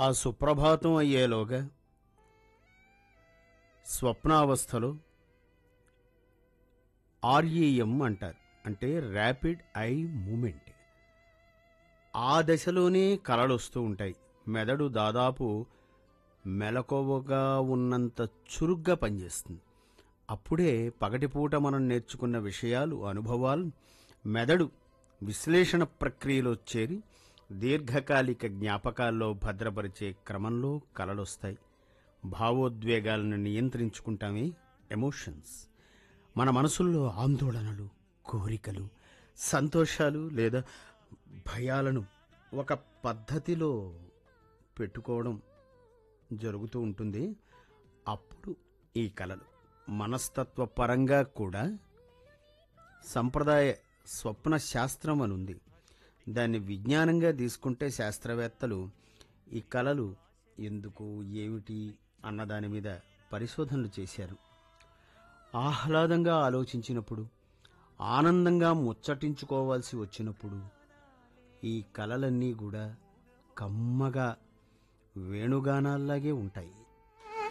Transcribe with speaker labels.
Speaker 1: ఆ సుప్రభాతం అయ్యేలోగా స్వప్నావస్థలో ఆర్ఈఎం అంటారు అంటే ర్యాపిడ్ ఐ మూమెంట్ ఆ దశలోనే కలలు వస్తూ ఉంటాయి మెదడు దాదాపు మెలకువగా ఉన్నంత చురుగ్గా పనిచేస్తుంది అప్పుడే పగటిపూట మనం నేర్చుకున్న విషయాలు అనుభవాలు మెదడు విశ్లేషణ ప్రక్రియలో చేరి దీర్ఘకాలిక జ్ఞాపకాల్లో భద్రపరిచే క్రమంలో కలలొస్తాయి భావోద్వేగాలను నియంత్రించుకుంటామే ఎమోషన్స్ మన మనసుల్లో ఆందోళనలు కోరికలు సంతోషాలు లేదా భయాలను ఒక పద్ధతిలో పెట్టుకోవడం జరుగుతూ ఉంటుంది అప్పుడు ఈ కళలు మనస్తత్వ పరంగా కూడా సంప్రదాయ స్వప్న శాస్త్రం అని ఉంది దాన్ని విజ్ఞానంగా తీసుకుంటే శాస్త్రవేత్తలు ఈ కళలు ఎందుకు ఏమిటి అన్న దాని మీద పరిశోధనలు చేశారు ఆహ్లాదంగా ఆలోచించినప్పుడు ఆనందంగా ముచ్చటించుకోవాల్సి వచ్చినప్పుడు ఈ కళలన్నీ కూడా కమ్మగా వేణుగానాల్లాగే ఉంటాయి